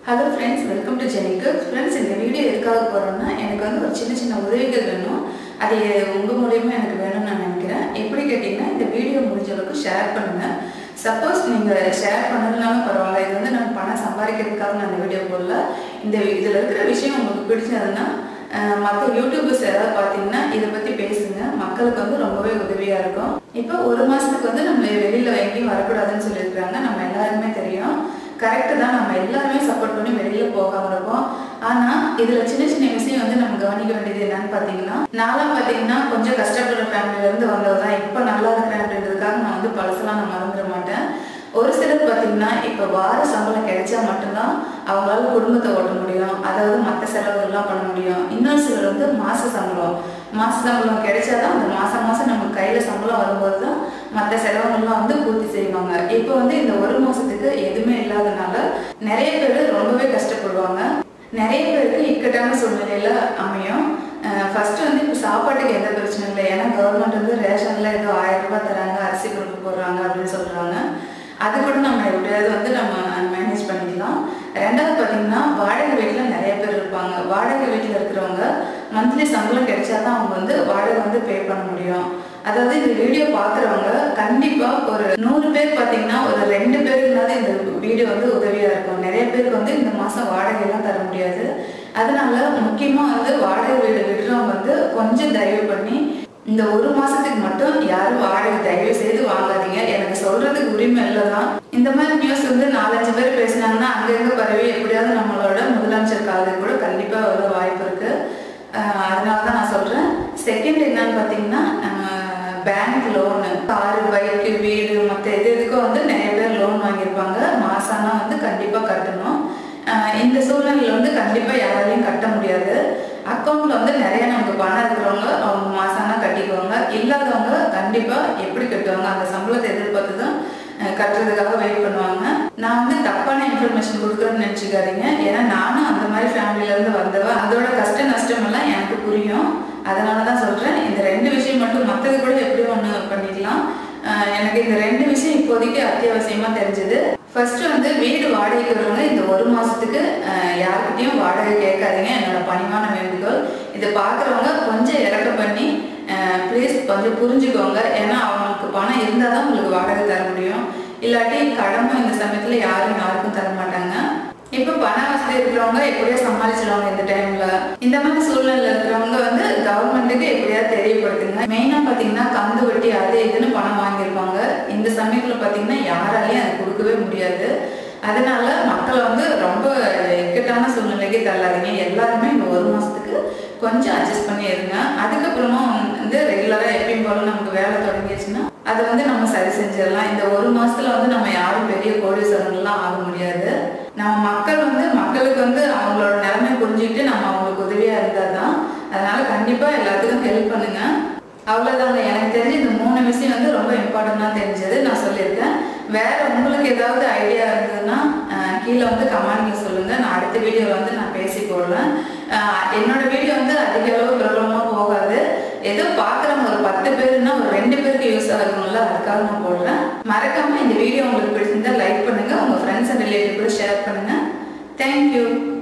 hello friends welcome to ஜெனிக்கு friends இந்த video எதுக்காக போகிறோன்னா எனக்கு வந்து ஒரு சின்ன சின்ன உதவிகள் வேணும் அது உங்கள் மூலியமா எனக்கு வேணும்னு நான் நினைக்கிறேன் எப்படி கேட்டிங்கன்னா இந்த வீடியோ முடிஞ்ச அளவுக்கு ஷேர் பண்ணுங்கள் சப்போஸ் நீங்கள் ஷேர் பண்ணலனாலும் பரவாயில்ல இது வந்து நான் பணம் சம்பாதிக்கிறதுக்காக நான் இந்த வீடியோ போடல இந்த இதில் இருக்கிற விஷயம் உங்களுக்கு பிடிச்சதுன்னா மற்ற யூடியூபர்ஸ் ஏதாவது பார்த்தீங்கன்னா இதை பற்றி பேசுங்க மக்களுக்கு வந்து ரொம்பவே உதவியாக இருக்கும் இப்போ ஒரு மாதத்துக்கு வந்து நம்ம வெளியில் எங்கேயும் வரக்கூடாதுன்னு சொல்லியிருக்கிறாங்க நம்ம எல்லாருக்குமே தெரியும் கரெக்டு தான் நம்ம எல்லாருமே சப்போர்ட் பண்ணி வெளியில போகாம இருப்போம் ஆனா இதுல சின்ன சின்ன விஷயம் வந்து நம்ம கவனிக்க வேண்டியது என்னன்னு பாத்தீங்கன்னா நான்லாம் பாத்தீங்கன்னா கொஞ்சம் கஷ்டப்படுற ஃபேமிலில இருந்து வந்தது தான் இப்ப நல்லா இருக்கிறேன் அப்படின்றதுக்காக நான் வந்து பழசெல்லாம் நான் மறந்துட மாட்டேன் ஒரு சிலர் பார்த்தீங்கன்னா இப்போ வார சம்பளம் கிடைச்சா மட்டும்தான் அவங்களால குடும்பத்தை ஓட்ட முடியும் அதாவது மற்ற செலவுகள்லாம் பண்ண முடியும் இன்னொரு சிலர் வந்து மாச சம்பளம் மாச சம்பளம் கிடைச்சாதான் அந்த மாசம் மாசம் நம்ம கையில சம்பளம் வரும்போது தான் மற்ற செலவுகள்லாம் வந்து பூர்த்தி செய்வாங்க இப்போ வந்து இந்த ஒரு மாசத்துக்கு எதுவுமே இல்லாதனால நிறைய பேர் ரொம்பவே கஷ்டப்படுவாங்க நிறைய பேருக்கு இக்கட்டான சூழ்நிலையில அமையும் ஃபர்ஸ்ட் வந்து இப்போ சாப்பாட்டுக்கு எந்த பிரச்சனையும் இல்லை ஏன்னா கவர்மெண்ட் வந்து ரேஷன்ல ஏதோ ஆயிரம் ரூபாய் தராங்க அரிசி பருப்பு போடுறாங்க அப்படின்னு சொல்றாங்க அது கூட நம்ம எப்படியாவது வந்து நம்ம மேனேஜ் பண்ணிக்கலாம் ரெண்டாவது பார்த்தீங்கன்னா வாடகை வீட்டில் நிறைய பேர் இருப்பாங்க வாடகை வீட்டில் இருக்கிறவங்க மந்த்லி சம்பளம் கிடைச்சா தான் அவங்க வந்து வாடகை வந்து பே பண்ண முடியும் அதாவது இந்த வீடியோ பார்க்குறவங்க கண்டிப்பாக ஒரு நூறு பேர் பார்த்தீங்கன்னா ஒரு ரெண்டு பேருக்குனால இந்த வீடியோ வந்து உதவியாக இருக்கும் நிறைய பேருக்கு வந்து இந்த மாதம் வாடகைலாம் தர முடியாது அதனால முக்கியமாக வந்து வாடகை வீடு விடுறவங்க வந்து கொஞ்சம் தயவு பண்ணி இந்த ஒரு மாசத்துக்கு மட்டும் யாரும் வாடகை தயவு செய்து வாங்காதீங்க எனக்கு சொல்றதுக்கு உரிமை இல்லை தான் இந்த மாதிரி நியூஸ் வந்து நாலஞ்சு பேர் பேசினாங்கன்னா அங்கங்க பரவி எப்படியாவது நம்மளோட முதலமைச்சர் காலத்துக்கு கூட கண்டிப்பா வர வாய்ப்பு இருக்கு அதனால தான் நான் சொல்றேன் செகண்ட் என்னன்னு பார்த்தீங்கன்னா பேங்க் லோனு காரு பைக்கு வீடு மற்ற எது எதுக்கும் வந்து நிறைய பேர் லோன் வாங்கியிருப்பாங்க மாசானா வந்து கண்டிப்பாக கட்டணும் இந்த சூழ்நிலையில் வந்து கண்டிப்பாக யாராலையும் கட்ட முடியாது அக்கௌண்ட்ல வந்து நிறைய நமக்கு பணம் இருக்கிறவங்க அவங்க மாசானா கட்டிக்குவாங்க இல்லாதவங்க கண்டிப்பா எப்படி கட்டுவாங்க அந்த சம்பளத்தை எதிர்பார்த்து தான் கட்டுறதுக்காக வெயிட் பண்ணுவாங்க நான் வந்து தப்பான இன்ஃபர்மேஷன் கொடுக்குறேன்னு நினச்சிக்காதீங்க ஏன்னா நானும் அந்த மாதிரி ஃபேமிலில இருந்து வந்தவ அதோட கஷ்ட நஷ்டம் எல்லாம் எனக்கு புரியும் அதனால தான் சொல்றேன் இந்த ரெண்டு விஷயம் மட்டும் மற்றது கூட எப்படி ஒன்று பண்ணிக்கலாம் எனக்கு இந்த ரெண்டு விஷயம் இப்போதைக்கு அத்தியாவசியமா தெரிஞ்சது ஃபர்ஸ்ட் வந்து வீடு வாடகைக்கு வரவங்க இந்த ஒரு மாசத்துக்கு யாருக்கிட்டையும் வாடகை கேட்காதீங்க என்னோட பணிவான வேண்டுகோள் இதை பார்க்குறவங்க கொஞ்சம் இறக்க பண்ணி ப்ளீஸ் கொஞ்சம் புரிஞ்சுக்கோங்க ஏன்னா அவங்களுக்கு பணம் இருந்தால் தான் உங்களுக்கு வாடகை தர முடியும் இல்லாட்டி கடமை இந்த சமயத்தில் யாரும் யாருக்கும் தர மாட்டாங்க இப்போ பண வசதி இருக்கிறவங்க எப்படியா சமாளிச்சிடுவாங்க இந்த டைம்ல இந்த மாதிரி சூழ்நிலை இருக்கிறவங்க வந்து கவர்மெண்ட்டுக்கு எப்படியாவது தெரியப்படுத்துங்க மெயினா பாத்தீங்கன்னா கந்து வட்டி அது இதுன்னு பணம் வாங்கியிருப்பாங்க இந்த சமயத்துல பாத்தீங்கன்னா யாராலையும் அது கொடுக்கவே முடியாது அதனால மக்களை வந்து ரொம்ப இக்கட்டான சூழ்நிலைக்கு தள்ளாதீங்க எல்லாருமே இந்த ஒரு மாசத்துக்கு கொஞ்சம் அட்ஜஸ்ட் பண்ணி இருங்க அதுக்கப்புறமா வந்து ரெகுலரா எப்பயும் போல நமக்கு வேலை தொடங்கிடுச்சுன்னா அதை வந்து நம்ம சரி செஞ்சிடலாம் இந்த ஒரு மாசத்துல வந்து நம்ம யாரும் பெரிய கோடீஸ்வரன்லாம் ஆக முடியாது நம்ம மக்கள் வந்து மக்களுக்கு வந்து அவங்களோட நிலைமை புரிஞ்சுக்கிட்டு நம்ம அவங்களுக்கு உதவியா இருந்தால் தான் அதனால கண்டிப்பா எல்லாத்துக்கும் ஹெல்ப் பண்ணுங்க அவ்வளோதாங்க எனக்கு தெரிஞ்சு இந்த மூணு விஷயம் வந்து ரொம்ப இம்பார்ட்டண்டாக தெரிஞ்சது நான் சொல்லியிருக்கேன் வேற உங்களுக்கு ஏதாவது ஐடியா இருந்ததுன்னா கீழே வந்து கமெண்ட்ல சொல்லுங்க நான் அடுத்த வீடியோவில் வந்து நான் பேசி போடுவேன் என்னோட வீடியோ வந்து அதிக அளவு பிரபலமாக போகாது ஏதோ பார்க்குறவங்க ஒரு பத்து பேருன்னா ஒரு ரெண்டு பேருக்கு யூஸ் ஆகணும்ல அதுக்காக நான் போடுறேன் மறக்காம இந்த வீடியோ உங்களுக்கு பிடிச்சிருந்தா லைக் பண்ணுங்க உங்க ஃப்ரெண்ட்ஸ் அண்ட் ரிலேட்டிவ் கூட ஷேர் பண்ணுங்க தேங்க்யூ